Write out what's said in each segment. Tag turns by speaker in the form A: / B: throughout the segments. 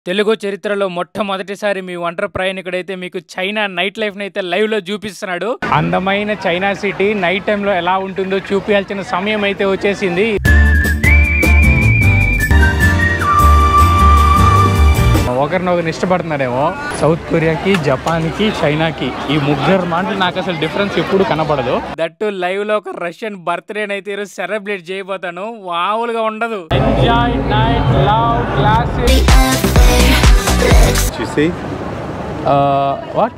A: తెలుగు చరిత్రలో మొట్టమొదటిసారి మీ ఒంటరి ప్రయాణికుడైతే మీకు చైనా నైట్ లైఫ్ని అయితే లైవ్లో చూపిస్తున్నాడు అందమైన చైనా సిటీ నైట్ టైంలో ఎలా ఉంటుందో చూపించాల్సిన సమయం అయితే వచ్చేసింది ఒకరినొకరు ఇష్టపడుతున్నాడేమో సౌత్ కొరియాకి జపాన్కి చైనాకి ఈ ముగ్గురు మాటలు నాకు అసలు డిఫరెన్స్ ఎప్పుడు కనపడదు దట్టు లైవ్ లో ఒక రష్యన్ బర్త్డే అయితే ఈరోజు సెలబ్రేట్ చేయబోతాను మామూలుగా ఉండదు enjoy night love classic
B: You see?
A: What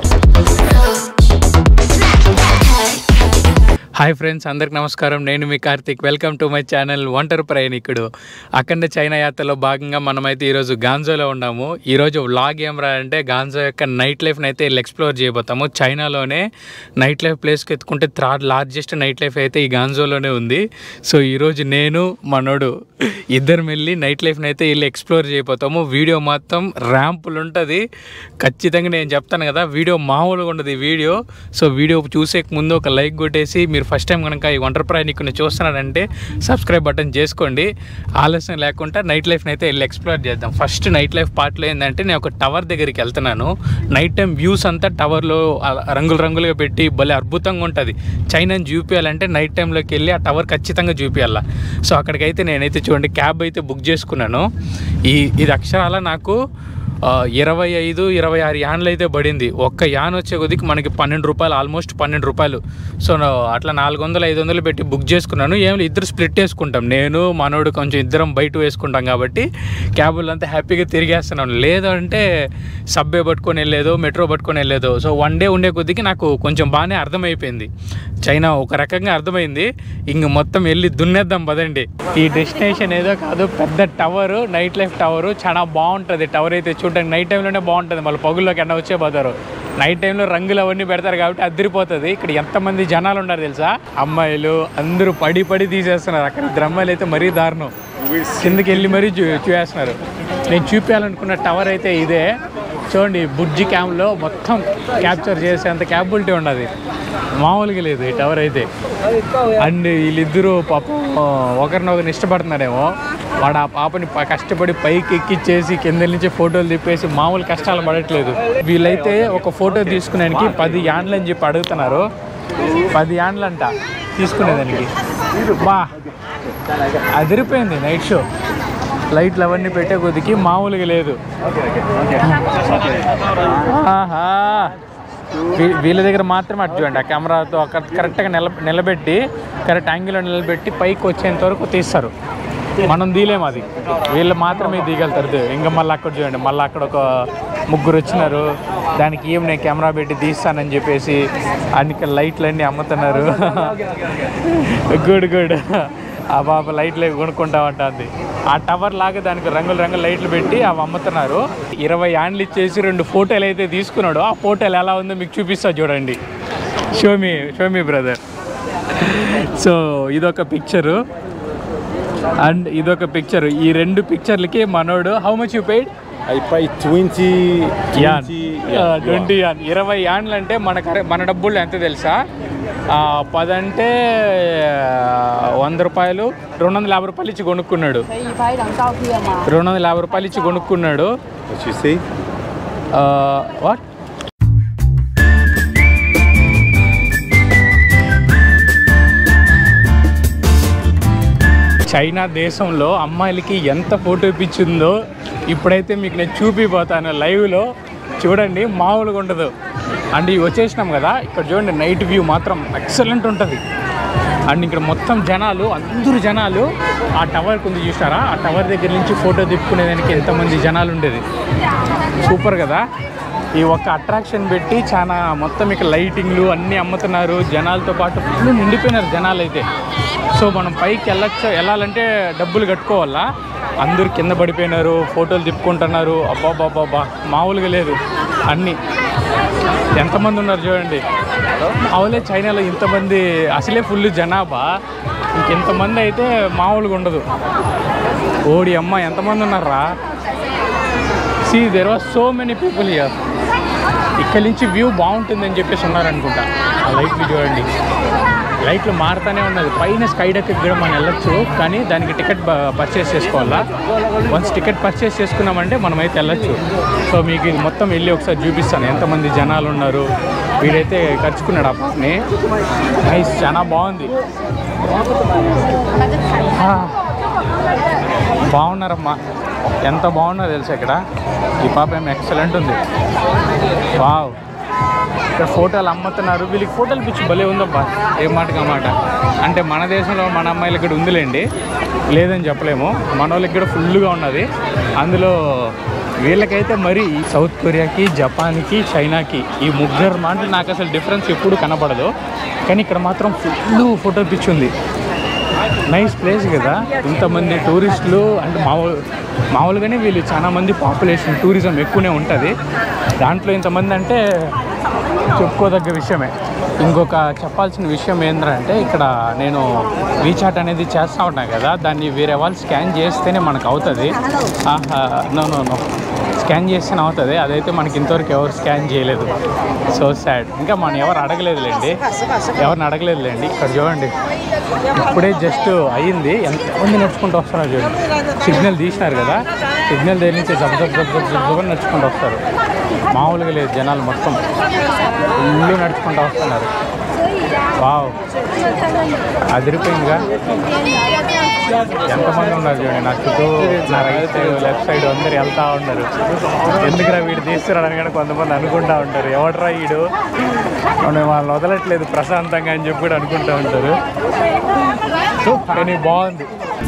A: hi friends అందరికి నమస్కారం నేను మీ Karthik welcome to my channel ఒంటరి ప్రయాణికుడు అఖండ చైనా యాత్రలో భాగంగా మనమైతే ఈరోజు గాంజోలో ఉన్నాము ఈరోజు వ్లాగ్ ఏం రా అంటే గాంజో యొక్క నైట్ లైఫ్ని అయితే ఎక్స్ప్లోర్ చేయబోతాము చైనాలోనే నైట్ లైఫ్ ప్లేస్కి ఎత్తుకుంటే థర్డ్ లార్జెస్ట్ నైట్ లైఫ్ అయితే ఈ గాంజోలోనే ఉంది సో ఈరోజు నేను మనోడు ఇద్దరు వెళ్ళి నైట్ లైఫ్ని అయితే వెళ్ళి ఎక్స్ప్లోర్ చేయబోతాము వీడియో మొత్తం ర్యాంపులు ఉంటుంది ఖచ్చితంగా నేను చెప్తాను కదా వీడియో మామూలుగా ఉండదు ఈ వీడియో సో వీడియో చూసే ముందు ఒక లైక్ కొట్టేసి మీరు ఫస్ట్ టైం కనుక ఈ ఒంటరి ప్రయాణికుని చూస్తున్నారంటే సబ్స్క్రైబ్ బటన్ చేసుకోండి ఆలస్యం లేకుండా నైట్ లైఫ్ని అయితే వెళ్ళి ఎక్స్ప్లోర్ చేద్దాం ఫస్ట్ నైట్ లైఫ్ పార్ట్లో ఏంటంటే నేను ఒక టవర్ దగ్గరికి వెళ్తున్నాను నైట్ టైం వ్యూస్ అంతా టవర్లో రంగులు రంగులుగా పెట్టి భలే అద్భుతంగా ఉంటుంది చైనాని చూపించాలంటే నైట్ టైంలోకి వెళ్ళి ఆ టవర్ ఖచ్చితంగా చూపించాల సో అక్కడికైతే నేనైతే చూడండి క్యాబ్ అయితే బుక్ చేసుకున్నాను ఈ ఇది అక్షరాల నాకు ఆ, ఇరవై ఐదు ఇరవై ఆరు యాన్లు అయితే పడింది ఒక్క యాన్ వచ్చే కొద్దికి మనకి పన్నెండు రూపాయలు ఆల్మోస్ట్ పన్నెండు రూపాయలు సో నా- అట్లా నాలుగు వందలు ఐదు వందలు పెట్టి బుక్ చేసుకున్నాను ఏం లేదు, ఇద్దరు స్ప్లిట్ వేసుకుంటాం నేను మనోడు కొంచెం ఇద్దరం బయట వేసుకుంటాం కాబట్టి క్యాబులు అంతా హ్యాపీగా తిరిగేస్తున్నాను లేదంటే సబ్బే పట్టుకొని వెళ్ళలేదు మెట్రో పట్టుకొని వెళ్ళలేదు సో వన్ డే ఉండే కొద్దికి నాకు కొంచెం బాగానే అర్థమైపోయింది చైనా ఒక రకంగా అర్థమైంది ఇంక మొత్తం వెళ్ళి దున్నేద్దాం పదండి ఈ డెస్టినేషన్ ఏదో కాదు పెద్ద టవర్ నైట్ లైఫ్ టవర్ చాలా బాగుంటుంది టవర్ అయితే చూడడానికి నైట్ టైంలోనే బాగుంటుంది మళ్ళీ పగుల్లోకి ఎండ వచ్చే పోతారు నైట్ టైంలో రంగులు అవన్నీ పెడతారు కాబట్టి అదిరిపోతుంది ఇక్కడ ఎంతమంది జనాలు ఉన్నారు తెలుసా అమ్మాయిలు అందరూ పడి పడి తీసేస్తున్నారు అక్కడ ఇద్దరు అమ్మాయిలు అయితే మరీ దారుణం కిందకి వెళ్ళి మరీ చూ చూసేస్తున్నారు నేను చూపించాలనుకున్న టవర్ అయితే ఇదే చూడండి బుడ్జి క్యామ్లో మొత్తం క్యాప్చర్ చేసేంత క్యాపబిలిటీ ఉన్నది మామూలుగా లేదు ఈ టవర్ అయితే అండ్ వీళ్ళిద్దరూ పాపం ఒకరినొకరిని ఇష్టపడుతున్నాడేమో వాడు ఆ పాపని ప- కష్టపడి పైకి ఎక్కిచ్చేసి కింద నుంచి ఫోటోలు తిప్పేసి మామూలు కష్టాలు పడట్లేదు వీళ్ళైతే ఒక ఫోటో తీసుకునేదానికి పది యాండ్లు అని చెప్పి అడుగుతున్నారు పది యాండ్లు అంట తీసుకునేదానికి బా అదిరిపోయింది నైట్ షో లైట్లు అవన్నీ పెట్టే కొద్దికి మామూలుగా లేదు ఆహా వీ- వీళ్ళ దగ్గర మాత్రమే అటు చూడండి ఆ కెమెరాతో అక్కడ కరెక్ట్గా నిల నిలబెట్టి కరెక్ట్ యాంగిల్లో నిలబెట్టి పైకి వచ్చేంత వరకు తీస్తారు మనం తీలేము అది వీళ్ళు మాత్రమే తీయగలుగుతారు ఇంకా మళ్ళీ అక్కడ చూడండి మళ్ళీ అక్కడ ఒక ముగ్గురు వచ్చినారు దానికి ఏం నేను కెమెరా పెట్టి తీస్తానని చెప్పేసి అన్ని లైట్లు అన్నీ అమ్ముతున్నారు గుడ్ గుడ్ ఆ పాప లైట్లు కొనుక్కుంటా ఉంటుంది ఆ టవర్ లాగా దానికి రంగుల రంగుల లైట్లు పెట్టి అవి అమ్ముతున్నారు ఇరవై యాండ్లు ఇచ్చేసి రెండు ఫోటోలు అయితే తీసుకున్నాడు ఆ ఫోటోలు ఎలా ఉందో మీకు చూపిస్తా చూడండి షోమి షోమి బ్రదర్ సో ఇదొక పిక్చరు అండ్ ఇదొక పిక్చర్ ఈ రెండు పిక్చర్లకి మనోడు how much you paid
B: I paid 20, 20
A: yuan
B: yeah,
A: twenty yuan ఇరవై యాన్లు అంటే మన కరె- మన డబ్బులు ఎంత తెలుసా ఆ, పదంటే ఆ, వంద రూపాయలు రెండు వందల యాభై రూపాయలు ఇచ్చి కొనుక్కున్నాడు
C: 可以拍一张照片吗？
A: రెండు వందల యాభై రూపాయలు ఇచ్చి కొనుక్కున్నాడు
B: What you see?
A: What China దేశంలో అమ్మాయిలకి ఎంత ఫోటో ఇప్పించిందో ఇప్పుడైతే మీకు నేను చూపిపోతాను లైవ్లో చూడండి మామూలుగా ఉండదు అండ్ ఇవి వచ్చేసినాం కదా ఇక్కడ చూడండి నైట్ వ్యూ మాత్రం ఎక్సలెంట్ ఉంటుంది అండ్ ఇక్కడ మొత్తం జనాలు అందరు జనాలు ఆ టవర్ కొంది చూసారా ఆ టవర్ దగ్గర నుంచి ఫోటో తిప్పుకునేదానికి ఎంతమంది జనాలు ఉండేది సూపర్ కదా ఈ ఒక్క అట్రాక్షన్ పెట్టి చాలా మొత్తం ఇక లైటింగ్లు అన్నీ అమ్ముతున్నారు జనాలతో పాటు ఫుల్ నిండిపోయినారు జనాలు అయితే సో మనం పైకి వెళ్ళచ్చు వెళ్ళాలంటే డబ్బులు కట్టుకోవాలా అందరూ కింద పడిపోయినారు ఫోటోలు తిప్పుకుంటున్నారు అబ్బాబాబాబా మామూలుగా లేదు అన్నీ ఎంతమంది ఉన్నారు చూడండి అవులే చైనాలో ఇంతమంది అసలే ఫుల్ జనాభా ఇంకెంతమంది అయితే మామూలుగా ఉండదు ఓడి అమ్మ ఎంతమంది ఉన్నారా see there was so many people here ఇక్కడి నుంచి వ్యూ బాగుంటుందని చెప్పేసి ఉన్నారనుకుంటా ఆ లైట్లు చూడండి లైట్లు మారుతూనే ఉన్నది పైన స్కై డెక్కి కూడా మనం వెళ్ళొచ్చు కానీ దానికి టికెట్ పర్చేస్ చేసుకోవాలా వన్స్ టికెట్ పర్చేస్ చేసుకున్నామంటే మనం అయితే వెళ్ళొచ్చు సో మీకు ఇది మొత్తం వెళ్ళి ఒకసారి చూపిస్తాను ఎంతమంది జనాలు ఉన్నారు వీడైతే ఖర్చుకున్నాడు ఆ పాపని నైస్ చాలా బాగుంది ఆ, బాగున్నారమ్మా ఎంత బాగున్నా తెలుసా ఇక్కడ ఈ పాప ఏం ఎక్సలెంట్ ఉంది వావ్ ఇక్కడ ఫోటోలు అమ్ముతున్నారు వీళ్ళకి ఫోటోలు పిచ్చి భలే ఉందబ్బా ఏ మాటగా మాట అంటే మన దేశంలో మన అమ్మాయిలు ఇక్కడ ఉందిలేండి లేదని చెప్పలేము మన వాళ్ళకి కూడా ఫుల్గా ఉన్నది అందులో వీళ్ళకైతే మరి ఈ సౌత్ కొరియాకి జపాన్కి చైనాకి ఈ ముగ్గురు మాటలు నాకు అసలు డిఫరెన్స్ ఎప్పుడు కనపడదు కానీ ఇక్కడ మాత్రం ఫుల్ ఫోటో పిచ్చి ఉంది నైస్ ప్లేస్ కదా ఇంతమంది టూరిస్టులు అంటే మామూలు మామూలుగానే వీళ్ళు చాలా మంది పాపులేషన్ టూరిజం ఎక్కువనే ఉంటుంది దాంట్లో ఇంతమంది అంటే చెప్పుకోదగ్గ విషయమే ఇంకొక చెప్పాల్సిన విషయం ఏంటంటే ఇక్కడ నేను రీచార్ట్ అనేది చేస్తూ ఉంటాను కదా దాన్ని వేరే వాళ్ళు స్కాన్ చేస్తేనే మనకు అవుతుంది నో నో నో స్కాన్ చేస్తేనే అవుతుంది అదైతే మనకి ఇంతవరకు ఎవరు స్కాన్ చేయలేదు సో సాడ్ ఇంకా మనం ఎవరు అడగలేదులేండి ఎవరిని అడగలేదులేండి ఇక్కడ చూడండి ఇప్పుడే జస్ట్ అయ్యింది ఎంతమంది నడుచుకుంటూ వస్తున్నారు చూడండి సిగ్నల్ తీసినారు కదా సిగ్నల్ దగ్గర నుంచి జబ్ జబ్ జబ్ జబ్ జబ్ జబ్ నడుచుకుంటూ వస్తారు మామూలుగా లేదు జనాలు మొత్తం ఇల్లు నడుచుకుంటూ వస్తున్నారు వావ్ అదిరిపోయిందిగా ఎంతమంది ఉన్నారు చూడండి నా చుట్టూ నా రైట్ సైడ్ లెఫ్ట్ సైడ్ అందరు వెళ్తా ఉన్నారు ఎందుకురా వీడు తీసుకురాడని కానీ కొంతమంది అనుకుంటా ఉంటారు ఎవడరా వీడు మనం వాళ్ళని వదలట్లేదు ప్రశాంతంగా అని చెప్పి కూడా అనుకుంటూ ఉంటారు సో, కానీ బాగుంది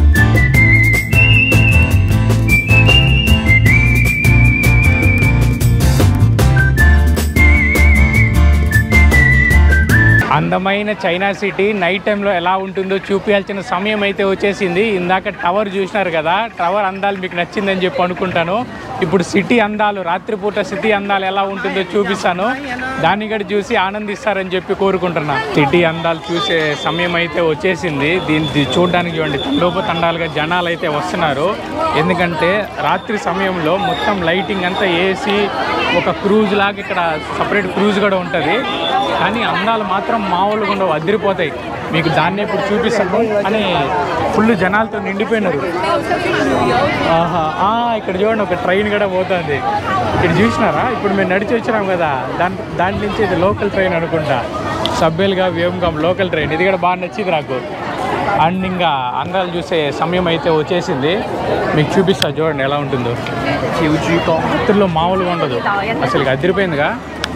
A: అందమైన చైనా సిటీ నైట్ టైంలో ఎలా ఉంటుందో చూపించాల్సిన సమయం అయితే వచ్చేసింది ఇందాక టవర్ చూసినారు కదా టవర్ అందాలు మీకు నచ్చిందని చెప్పి అనుకుంటాను ఇప్పుడు సిటీ అందాలు రాత్రిపూట సిటీ అందాలు ఎలా ఉంటుందో చూపిస్తాను దాన్ని కూడా చూసి ఆనందిస్తారని చెప్పి కోరుకుంటున్నా సిటీ అందాలు చూసే సమయం అయితే వచ్చేసింది దీన్ని చూడడానికి చూడండి తండోప తండాలుగా జనాలు అయితే వస్తున్నారు ఎందుకంటే రాత్రి సమయంలో మొత్తం లైటింగ్ అంతా వేసి ఒక క్రూజ్ లాగా ఇక్కడ సపరేట్ క్రూజ్ కూడా ఉంటుంది కానీ అందాలు మాత్రం మామూలుగా ఉండవు అదిరిపోతాయి మీకు దాన్ని ఇప్పుడు చూపిస్తాను అని ఫుల్ జనాలతో నిండిపోయినారు ఆహా ఆ, ఇక్కడ చూడండి ఒక ట్రైన్ కూడా పోతుంది ఇక్కడ చూసినారా ఇప్పుడు మేము నడిచి వచ్చినాం కదా దాని దాని నుంచి ఇది లోకల్ ట్రైన్ అనుకుంటా సబ్బేలుగా వ్యోమగాం లోకల్ ట్రైన్ ఇది కూడా బాగా నచ్చింది నాకు అండ్ ఇంకా అందాలు చూసే సమయం అయితే వచ్చేసింది మీకు చూపిస్తా చూడండి ఎలా ఉంటుందో రాత్రిలో మామూలుగా ఉండదు అసలు ఇక అదిరిపోయిందిగా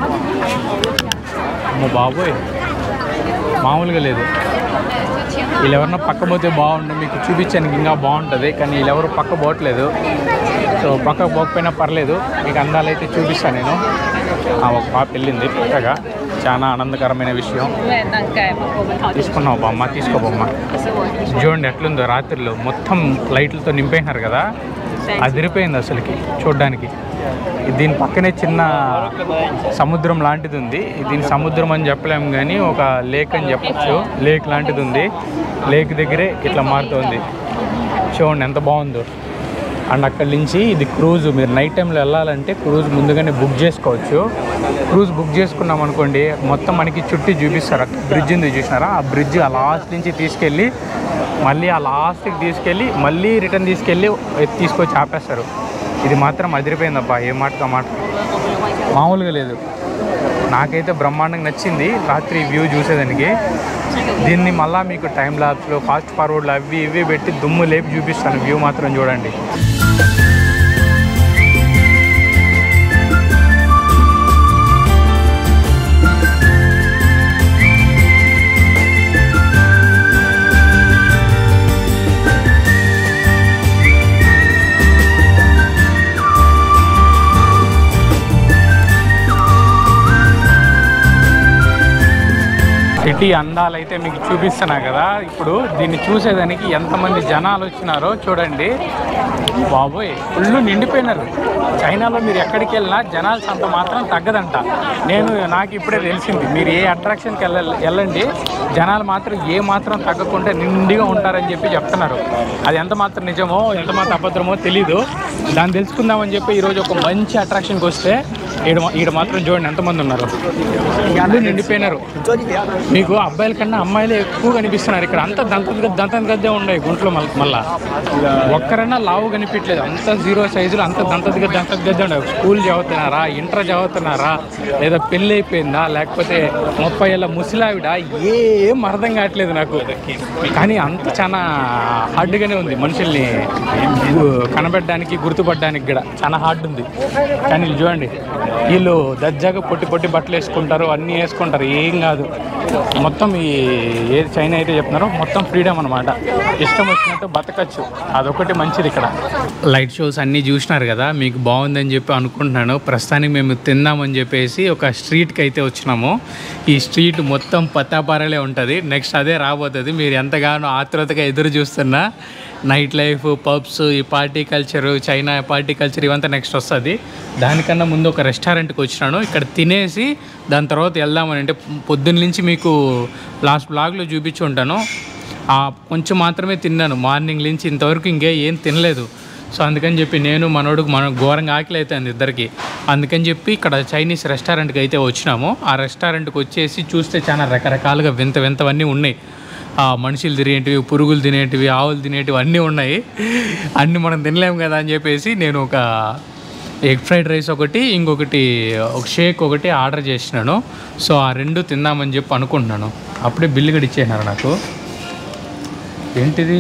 A: అమ్మో బాబోయ్ మామూలుగా లేదు వీళ్ళు ఎవరన్నా పక్క పోతే బాగుండు మీకు చూపించడానికి ఇంకా బాగుంటుంది కానీ వీళ్ళు ఎవరు పక్క పోవట్లేదు సో పక్కకు పోకపోయినా పర్లేదు మీకు అందాలు అయితే చూపిస్తాను నేను ఆ, ఒక పాప వెళ్ళింది పక్కగా చాలా ఆనందకరమైన విషయం
C: 因为那盖嘛，我们好就是
A: తీసుకున్నావు బొమ్మ తీసుకో బొమ్మ
C: 是我你说
A: చూడండి ఎట్లుందో రాత్రిలో మొత్తం లైట్లతో నింపేసినారు కదా అదిరిపోయింది అసలుకి చూడడానికి దీని పక్కనే చిన్న సముద్రం లాంటిది ఉంది దీని సముద్రం అని చెప్పలేము కానీ ఒక లేక్ అని చెప్పొచ్చు లేక్ లాంటిది ఉంది లేక్ దగ్గరే ఇట్లా మారుతుంది చూడండి ఎంత బాగుందో అండ్ అక్కడి నుంచి ఇది క్రూజ్ మీరు నైట్ టైంలో వెళ్ళాలంటే క్రూజ్ ముందుగానే బుక్ చేసుకోవచ్చు క్రూజ్ బుక్ చేసుకున్నాం అనుకోండి మొత్తం మనకి చుట్టూ చూపిస్తారు అక్కడ బ్రిడ్జ్ ఉంది చూసినారా ఆ బ్రిడ్జ్ ఆ లాస్ట్ నుంచి తీసుకెళ్ళి మళ్ళీ ఆ లాస్ట్కి తీసుకెళ్ళి మళ్ళీ రిటర్న్ తీసుకెళ్ళి ఎత్తి తీసుకొచ్చి ఆపేస్తారు ఇది మాత్రం అదిరిపోయిందబ్బా ఏ మాటగా మాట మామూలుగా లేదు నాకైతే బ్రహ్మాండంగా నచ్చింది రాత్రి వ్యూ చూసేదానికి దీన్ని మళ్ళీ మీకు టైం ల్యాబ్స్లో ఫాస్ట్ ఫార్వర్డ్లు అవి ఇవి పెట్టి దుమ్ము లేపి చూపిస్తాను వ్యూ మాత్రం చూడండి సిటీ అందాలైతే మీకు చూపిస్తున్నా కదా ఇప్పుడు దీన్ని చూసేదానికి ఎంతమంది జనాలు వచ్చినారో చూడండి బాబోయ్ ఫుల్ నిండిపోయినారు చైనాలో మీరు ఎక్కడికి వెళ్ళినా జనాల సంత మాత్రం తగ్గదంట నేను నాకు ఇప్పుడే తెలిసింది మీరు ఏ అట్రాక్షన్కి వెళ్ళ వెళ్ళండి జనాలు మాత్రం ఏ మాత్రం తగ్గకుండా నిండిగా ఉంటారని చెప్పి చెప్తున్నారు అది ఎంత మాత్రం నిజమో ఎంత మాత్రం అబద్ధమో తెలీదు దాన్ని తెలుసుకుందామని చెప్పి ఈరోజు ఒక మంచి అట్రాక్షన్కి వస్తే ఈడ మా- ఈడ మాత్రం చూడండి ఎంతమంది ఉన్నారు అందరూ నిండిపోయినారు మీకు అబ్బాయిల కన్నా అమ్మాయిలే ఎక్కువ కనిపిస్తున్నారు ఇక్కడ అంతా దంత దంతం గద్దే ఉన్నాయి గుంట్లో మళ్ళీ మళ్ళా ఒక్కరైనా లావు కనిపించలేదు అంత జీరో సైజులో అంత దంతది దంత గద్దే ఉన్నాయి స్కూల్ చదువుతున్నారా ఇంటర్ చదువుతున్నారా లేదా పెళ్ళి అయిపోయిందా లేకపోతే ముప్పై ఏళ్ళ ముసలావిడ ఏం అర్థం కావట్లేదు నాకు కానీ అంత చాలా హార్డ్గానే ఉంది మనుషుల్ని గు- కనబడడానికి గుర్తుపడడానికి కూడా చాలా హార్డ్ ఉంది కానీ వీళ్ళు చూడండి వీళ్ళు దజ్జాగా పొట్టి పొట్టి బట్టలు వేసుకుంటారు అన్నీ వేసుకుంటారు ఏం కాదు మొత్తం ఈ ఏ చైనా అయితే చెప్తున్నారో మొత్తం ఫ్రీడమ్ అనమాట ఇష్టం వచ్చినట్టు బతకచ్చు అదొకటి మంచిది ఇక్కడ లైట్ షోస్ అన్నీ చూసినారు కదా మీకు బాగుందని చెప్పి అనుకుంటున్నాను ప్రస్తుతానికి మేము తిందామని చెప్పేసి ఒక స్ట్రీట్కి అయితే వచ్చినాము ఈ స్ట్రీట్ మొత్తం పత్తాపారలే ఉంటుంది నెక్స్ట్ అదే రాబోతుంది మీరు ఎంతగానో ఆతృతగా ఎదురు చూస్తున్నా నైట్ లైఫ్ పబ్స్ ఈ party culture China party culture ఇవంతా నెక్స్ట్ వస్తుంది దానికన్నా ముందు ఒక రెస్టారెంట్కి వచ్చినాను ఇక్కడ తినేసి దాని తర్వాత వెళ్దామని అంటే పొద్దున్న నుంచి మీకు లాస్ట్ బ్లాగ్లో చూపించి ఉంటాను ఆ కొంచెం మాత్రమే తిన్నాను మార్నింగ్ నుంచి ఇంతవరకు ఇంకే ఏం తినలేదు సో అందుకని చెప్పి నేను మనోడుకు మన ఘోరంగా ఆకలి అవుతుంది ఇద్దరికి అందుకని చెప్పి ఇక్కడ చైనీస్ రెస్టారెంట్కి అయితే వచ్చినాము ఆ రెస్టారెంట్కి వచ్చేసి చూస్తే చాలా రకరకాలుగా వింత వింతవన్నీ ఉన్నాయి ఆ మనుషులు తినేటివి పురుగులు తినేటివి ఆవులు తినేటివి అన్నీ ఉన్నాయి అన్నీ మనం తినలేము కదా అని చెప్పేసి నేను ఒక ఎగ్ ఫ్రైడ్ రైస్ ఒకటి ఇంకొకటి ఒక షేక్ ఒకటి ఆర్డర్ చేసినాను సో ఆ రెండు తిందామని చెప్పి అనుకుంటున్నాను అప్పుడే బిల్లు కూడా ఇచ్చేసినారు నాకు ఏంటిది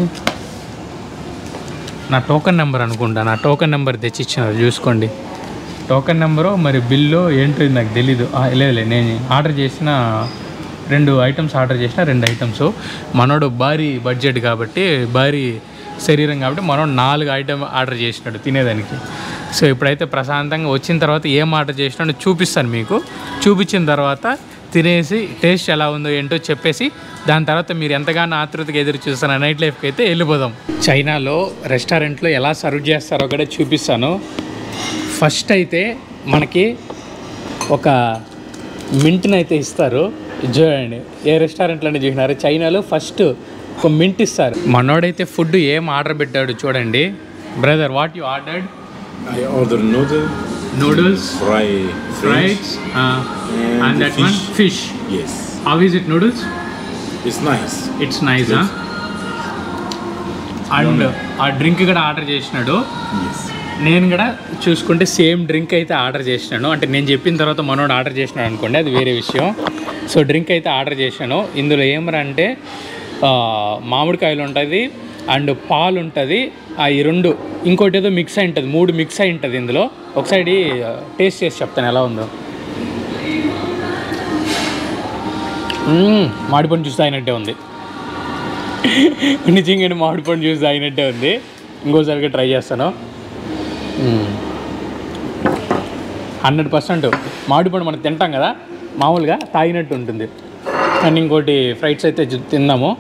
A: నా టోకెన్ నెంబర్ అనుకుంటా నా టోకెన్ నెంబర్ తెచ్చి ఇచ్చినారు చూసుకోండి టోకెన్ నెంబరు మరి బిల్లు ఏంటో నాకు తెలీదు ఆ, లేదు నేను ఆర్డర్ చేసిన రెండు ఐటమ్స్ ఆర్డర్ చేసిన రెండు ఐటమ్స్ మనోడు భారీ బడ్జెట్ కాబట్టి భారీ శరీరం కాబట్టి మనోడు నాలుగు ఐటమ్ ఆర్డర్ చేసినాడు తినేదానికి సో ఇప్పుడైతే ప్రశాంతంగా వచ్చిన తర్వాత ఏం ఆర్డర్ చేసినాడో చూపిస్తాను మీకు చూపించిన తర్వాత తినేసి టేస్ట్ ఎలా ఉందో ఏంటో చెప్పేసి దాని తర్వాత మీరు ఎంతగానో ఆతృతగా ఎదురు చూస్తున్న నైట్ లైఫ్కి అయితే వెళ్ళిపోదాం చైనాలో రెస్టారెంట్లో ఎలా సర్వ్ చేస్తారో కూడా చూపిస్తాను ఫస్ట్ అయితే మనకి ఒక మింట్ని అయితే ఇస్తారు ఇది చూడండి ఏ రెస్టారెంట్లోనే చూసినారు చైనాలో ఫస్ట్ ఒక మింట్ ఇస్తారు మనోడైతే ఫుడ్ ఏం ఆర్డర్ పెట్టాడు చూడండి brother what you ordered
B: I order noodle,
A: noodles
B: fry
A: fried and that one
B: fish.
A: Fish
B: Yes,
A: how is it noodles
B: it's nice.
A: It's nice and ఆ డ్రింక్ కూడా ఆర్డర్ చేసినాడు
B: Yes.
A: నేను కూడా చూసుకుంటే సేమ్ డ్రింక్ అయితే order చేసినాను అంటే నేను చెప్పిన తర్వాత మనోడు ఆర్డర్ చేసినాడు అనుకోండి అది వేరే విషయం సో డ్రింక్ అయితే ఆర్డర్ చేశాను ఇందులో ఏమరా అంటే ఆ, మామిడికాయలు ఉంటుంది అండ్ పాలు ఉంటుంది ఆ ఈ రెండు ఇంకోటి ఏదో మిక్స్ అయి ఉంటుంది మూడు మిక్స్ అయి ఉంటుంది ఇందులో ఒకసారి టేస్ట్ చేసి చెప్తాను ఎలా ఉందో మ్మ్, మామిడిపండు జ్యూస్ తాగినట్టే ఉంది నిజంగానే మామిడిపండు జ్యూస్ తాగినట్టే ఉంది ఇంకోసారిగా ట్రై చేస్తాను హండ్రెడ్ పర్సెంట్ మామిడిపండు మనం తింటాం కదా మామూలుగా తాగినట్టు ఉంటుంది అండ్ ఇంకోటి ఫ్రైడ్స్ అయితే జు- తిందాము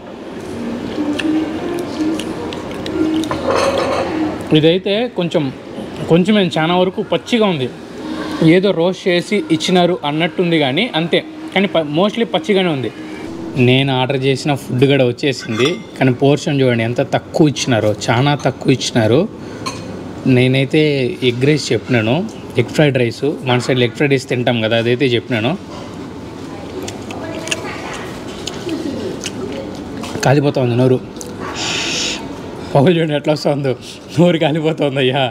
A: ఇదైతే కొంచెం కొంచెం చాలా వరకు పచ్చిగా ఉంది ఏదో రోస్ట్ చేసి ఇచ్చినారు అన్నట్టుంది కానీ అంతే కానీ మోస్ట్లీ పచ్చిగానే ఉంది నేను ఆర్డర్ చేసిన ఫుడ్ కూడా వచ్చేసింది కానీ పోర్షన్ చూడండి ఎంత తక్కువ ఇచ్చినారో చాలా తక్కువ ఇచ్చినారు నేనైతే ఎగ్ రైస్ చెప్పినాను ఎగ్ ఫ్రైడ్ రైస్ మన సైడ్ ఎగ్ ఫ్రైడ్ రైస్ తింటాం కదా అదైతే చెప్పినాను కాలిపోతా ఉంది నోరు పొగ చూడండి ఎట్లా వస్తుందో నోరు కాలిపోతుంది అయ్యా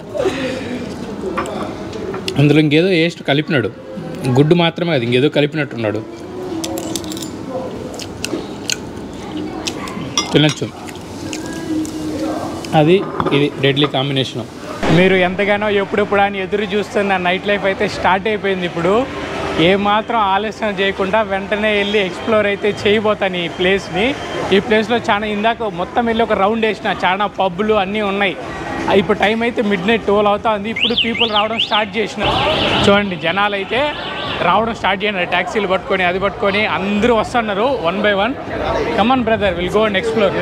A: అందులో ఇంకేదో వేస్ట్ కలిపినాడు గుడ్డు మాత్రమే అది ఇంకేదో కలిపినట్టున్నాడు తినచ్చు అది ఇది డెడ్లీ కాంబినేషన్ మీరు ఎంతగానో ఎప్పుడెప్పుడు అని ఎదురు చూస్తున్న నైట్ లైఫ్ అయితే స్టార్ట్ అయిపోయింది ఇప్పుడు ఏమాత్రం ఆలస్యం చేయకుండా వెంటనే వెళ్ళి ఎక్స్ప్లోర్ అయితే చేయబోతాను ఈ ప్లేస్ని ఈ ప్లేస్లో చాలా ఇందాక మొత్తం వెళ్ళి ఒక రౌండ్ వేసిన చాలా పబ్బులు అన్నీ ఉన్నాయి ఆ, ఇప్పుడు టైం అయితే మిడ్ నైట్ ట్వెల్వ్ అవుతుంది ఇప్పుడు పీపుల్ రావడం స్టార్ట్ చేసిన చూడండి జనాలు అయితే రావడం స్టార్ట్ చేయండి ట్యాక్సీలు పట్టుకొని అది పట్టుకొని అందరూ వస్తున్నారు one by one come on brother will go and explore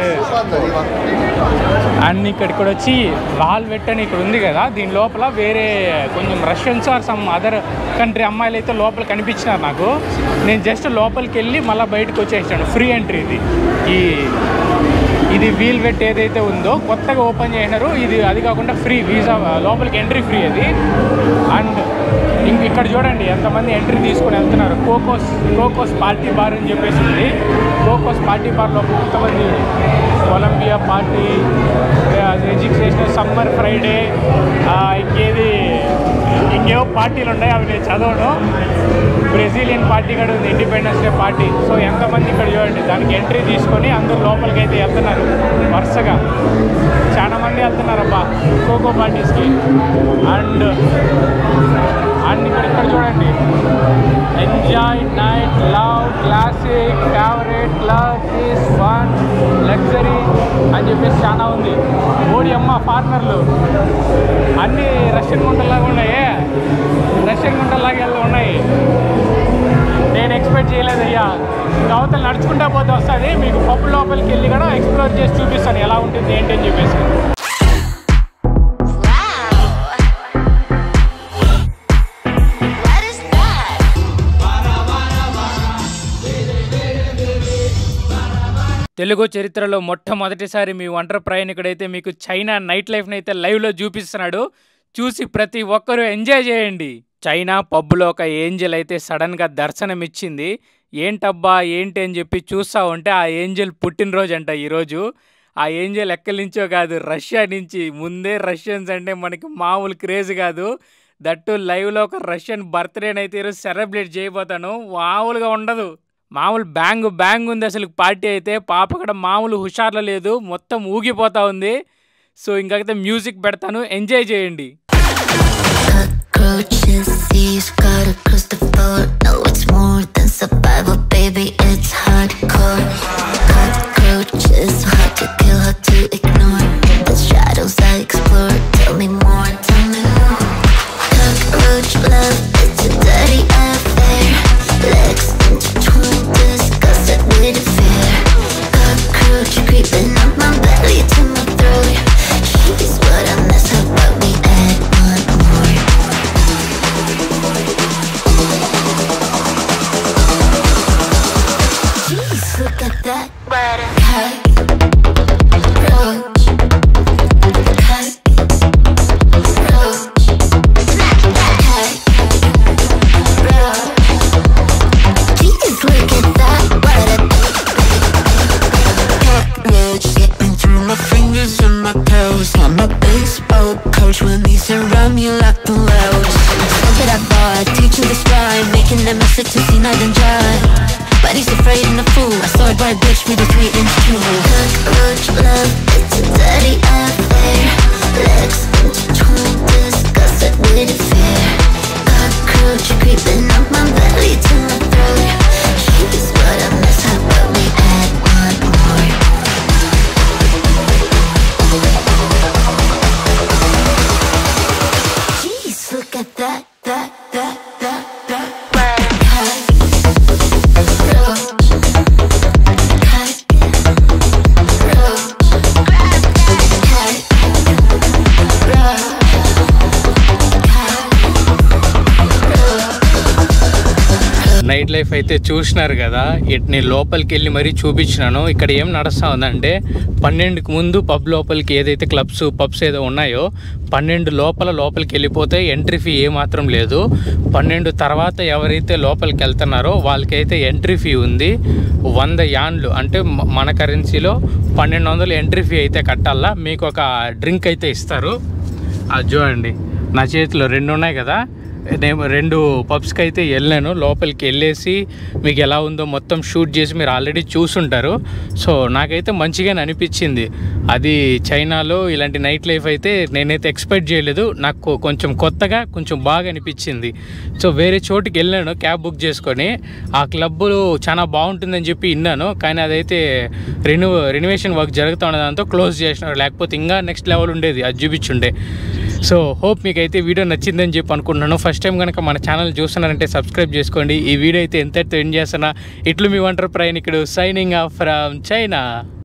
A: and ఇక్కడికి కూడా వచ్చి వాల్ అని ఇక్కడ ఉంది కదా దీని లోపల వేరే కొంచెం Russians are some other country అమ్మాయిలు అయితే లోపల కనిపించినారు నాకు నేను జస్ట్ లోపలికి వెళ్ళి మళ్ళీ బయటకు వచ్చేసాను ఫ్రీ ఎంట్రీ ఇది ఈ ఇది వీల్ వెట్ ఏదైతే ఉందో కొత్తగా ఓపెన్ చేసినారు ఇది అది కాకుండా ఫ్రీ వీసా లోపలికి ఎంట్రీ ఫ్రీ అది అండ్ ఇంక ఇక్కడ చూడండి ఎంతమంది ఎంట్రీ తీసుకొని వెళ్తున్నారు కోకోస్ కోకోస్ పార్టీ బార్ అని చెప్పేసి ఉంది కోకోస్ పార్టీ బార్లో కొంతమంది Colombia party registration summer Friday ఇంకేది ఇంకేవో పార్టీలు ఉన్నాయి అవి నేను చదవను బ్రెజిలియన్ పార్టీ కూడా ఉంది ఇండిపెండెన్స్ డే పార్టీ సో ఎంతమంది ఇక్కడ చూడండి దానికి ఎంట్రీ తీసుకొని అందరూ లోపలికి అయితే వెళ్తున్నారు వరుసగా చాలా మంది వెళ్తున్నారు అబ్బా కోకో పార్టీస్కి అండ్ అండ్ ఇక్కడ ఇక్కడ చూడండి enjoy night love classic favourite love is fun luxury అని చెప్పేసి చాలా ఉంది ఓడి అమ్మ పార్ట్నర్లు అన్నీ రష్యన్ గుంటల్లాగా ఉన్నాయి రష్యన్ గుంటల్లాగా వెళ్తూ ఉన్నాయి నేను ఎక్స్పెక్ట్ చేయలేదు అయ్యా ఇంకా అవతల నడుచుకుంటా పోతే వస్తుంది మీకు పప్పు లోపలికి వెళ్ళి కూడా ఎక్స్ప్లోర్ చేసి చూపిస్తాను ఎలా ఉంటుంది ఏంటి అని చెప్పేసి
D: What is that?
A: తెలుగు చరిత్రలో మొట్టమొదటిసారి మీ ఒంటరి ప్రయాణికుడైతే మీకు చైనా నైట్ లైఫ్ని అయితే లైవ్లో చూపిస్తున్నాడు చూసి ప్రతి ఒక్కరూ ఎంజాయ్ చేయండి చైనా పబ్బులో ఒక ఏంజల్ అయితే సడన్గా దర్శనమిచ్చింది ఏంటబ్బా ఏంటి అని చెప్పి చూస్తూ ఉంటే ఆ ఏంజల్ పుట్టినరోజు అంట ఈరోజు ఆ ఏంజల్ ఎక్కడి నుంచో కాదు రష్యా నుంచి ముందే రష్యన్స్ అంటే మనకి మామూలు క్రేజ్ కాదు దట్టు లైవ్లో ఒక రష్యన్ బర్త్డేని అయితే ఈరోజు సెలబ్రేట్ చేయబోతాను మామూలుగా ఉండదు మామూలు బ్యాంగ్ బ్యాంగ్ ఉంది అసలు పార్టీ అయితే పాప కూడా మామూలు హుషార్లో లేదు మొత్తం ఊగిపోతా ఉంది సో ఇంకైతే మ్యూజిక్ పెడతాను ఎంజాయ్ చేయండి
D: Cockroaches, thieves, gotta cross the floor. No, it's more than survival, baby, it's hardcore. Cockroaches, hard to kill, hard to ignore. The shadows I explore. Tell me more, tell me more. Cockroach love, it's a dirty affair. Legs intertwined, disgusted with fear. Cockroach creeping up my belly to my throat. She's what I miss, how about we add one more? Jeez, look at that. Cockroach. Cockroach. Cockroach. Jeez, look at that. What a
E: cockroach slipping through my fingers and my toes. I'm a baseball coach when they surround me like the lows.
D: Something I bought, teaching this rhyme, making them message to see night and dry. But he's afraid and a fool. I saw a bright bitch with a three inch jewel. Cockroach love, it's a dirty affair. Legs intertwined, disgusted with fear. Cockroach creeping up my belly to my throat. She's what I miss, how about we add one more? Jeez, look at that, that, that, that, that.
A: Night life అయితే చూసినారు కదా it నేను లోపలికి వెళ్ళి మరీ చూపించినాను ఇక్కడ ఏం నడుస్తా ఉందంటే పన్నెండుకి ముందు పబ్ లోపలికి ఏదైతే క్లబ్స్ పబ్స్ ఏదో ఉన్నాయో పన్నెండు లోపల లోపలికి వెళ్ళిపోతే ఎంట్రీ ఫీ ఏమాత్రం లేదు పన్నెండు తర్వాత ఎవరైతే లోపలికి వెళ్తున్నారో వాళ్ళకైతే ఎంట్రీ ఫీ ఉంది వంద యాన్లు అంటే మ- మన కరెన్సీలో పన్నెండు వందలు ఎంట్రీ ఫీ అయితే కట్టాలా మీకు ఒక డ్రింక్ అయితే ఇస్తారు అది చూడండి నా చేతిలో రెండు ఉన్నాయి కదా నేను రెండు పబ్స్కి అయితే వెళ్ళాను లోపలికి వెళ్ళేసి మీకు ఎలా ఉందో మొత్తం షూట్ చేసి మీరు ఆల్రెడీ చూసుంటారు సో నాకైతే మంచిగానే అనిపించింది అది చైనాలో ఇలాంటి నైట్ లైఫ్ అయితే నేనైతే ఎక్స్పెక్ట్ చేయలేదు నాకు కొంచెం కొత్తగా కొంచెం బాగా అనిపించింది సో వేరే చోటుకి వెళ్ళాను క్యాబ్ బుక్ చేసుకొని ఆ క్లబ్ చాలా బాగుంటుందని చెప్పి విన్నాను కానీ అదైతే రెన్యూ రెనోవేషన్ వర్క్ జరుగుతూ ఉన్న దాంతో క్లోజ్ చేసినారు లేకపోతే ఇంకా నెక్స్ట్ లెవెల్ ఉండేది అది చూపించుండే సో హోప్ మీకు అయితే వీడియో నచ్చిందని చెప్పి అనుకుంటున్నాను ఫస్ట్ టైం కనుక మన ఛానల్ చూస్తున్నారంటే సబ్స్క్రైబ్ చేసుకోండి ఈ వీడియో అయితే ఎంతటితో ఎండ్ చేస్తున్నా ఇట్లు మీ వంటర్ ప్రయాణికుడు సైనింగ్ ఆఫ్ ఫ్రమ్ చైనా